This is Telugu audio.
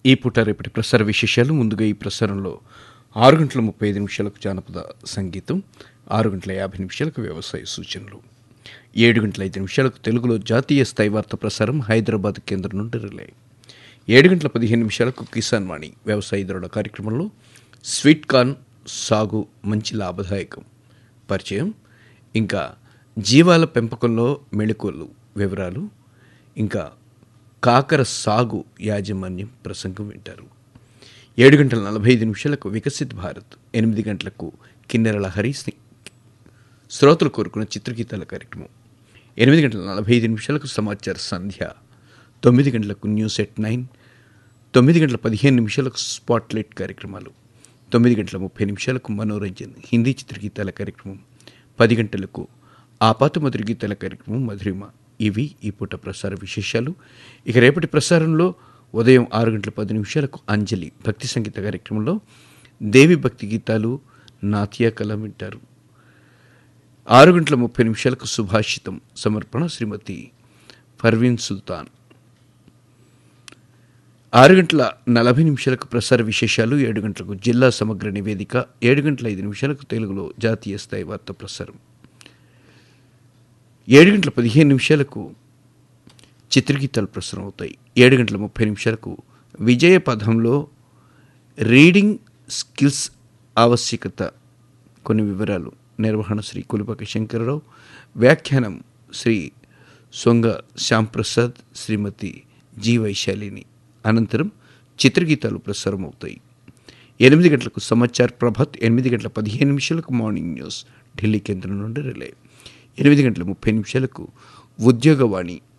ఈ పూట రేపటి ప్రసార విశేషాలు ముందుగా ఈ ప్రసారంలో ఆరు గంటల ముప్పై ఐదు నిమిషాలకు జానపద సంగీతం ఆరు గంటల యాభై నిమిషాలకు వ్యవసాయ సూచనలు ఏడు గంటల ఐదు నిమిషాలకు తెలుగులో జాతీయ స్థాయి వార్త ప్రసారం హైదరాబాద్ కేంద్రం నుండి రిలే ఏడు గంటల పదిహేను నిమిషాలకు కిసాన్ వాణి వ్యవసాయదారుల కార్యక్రమంలో స్వీట్ కార్న్ సాగు మంచి లాభదాయకం పరిచయం ఇంకా జీవాల పెంపకంలో మెళుకువలు వివరాలు ఇంకా కాకర సాగు యాజమాన్యం ప్రసంగం వింటారు ఏడు గంటల నలభై ఐదు నిమిషాలకు వికసిత్ భారత్ ఎనిమిది గంటలకు కిన్నెరల హరి సి- శ్రోతలు కోరుకున్న చిత్రగీతాల కార్యక్రమం ఎనిమిది గంటల నలభై ఐదు నిమిషాలకు సమాచార సంధ్య తొమ్మిది గంటలకు న్యూస్ ఎట్ నైన్ తొమ్మిది గంటల పదిహేను నిమిషాలకు స్పాట్లైట్ కార్యక్రమాలు తొమ్మిది గంటల ముప్పై నిమిషాలకు మనోరంజన్ హిందీ చిత్రగీతాల కార్యక్రమం పది గంటలకు ఆపాత మధుర గీతాల కార్యక్రమం మధురిమ ఇవి ఈ పూట ప్రసార విశేషాలు ఇక రేపటి ప్రసారంలో ఉదయం ఆరు గంటల పది నిమిషాలకు అంజలి భక్తి సంగీత కార్యక్రమంలో దేవి భక్తి గీతాలు నాట్య కళ వింటారు ఆరు గంటల ముప్పై నిమిషాలకు సుభాషితం సమర్పణ శ్రీమతి పర్వీన్ సుల్తాన్ ఆరు గంటల నలభై నిమిషాలకు ప్రసార విశేషాలు ఏడు గంటలకు జిల్లా సమగ్ర నివేదిక ఏడు గంటల ఐదు నిమిషాలకు తెలుగులో జాతీయ స్థాయి వార్త ప్రసారం ఏడు గంటల పదిహేను నిమిషాలకు చిత్రగీతాలు ప్రసారం అవుతాయి ఏడు గంటల ముప్పై నిమిషాలకు విజయ పథంలో రీడింగ్ స్కిల్స్ ఆవశ్యకత కొన్ని వివరాలు నిర్వహణ శ్రీ కులిపక శంకరరావు వ్యాఖ్యానం శ్రీ సొంగ శ్యాంప్రసాద్ శ్రీమతి జి వైశాలిని అనంతరం చిత్రగీతాలు ప్రసారం అవుతాయి ఎనిమిది గంటలకు సమాచార్ ప్రభాత్ ఎనిమిది గంటల పదిహేను నిమిషాలకు మార్నింగ్ న్యూస్ ఢిల్లీ కేంద్రం నుండి రిలే ఎనిమిది గంటల ముప్పై నిమిషాలకు ఉద్యోగవాణి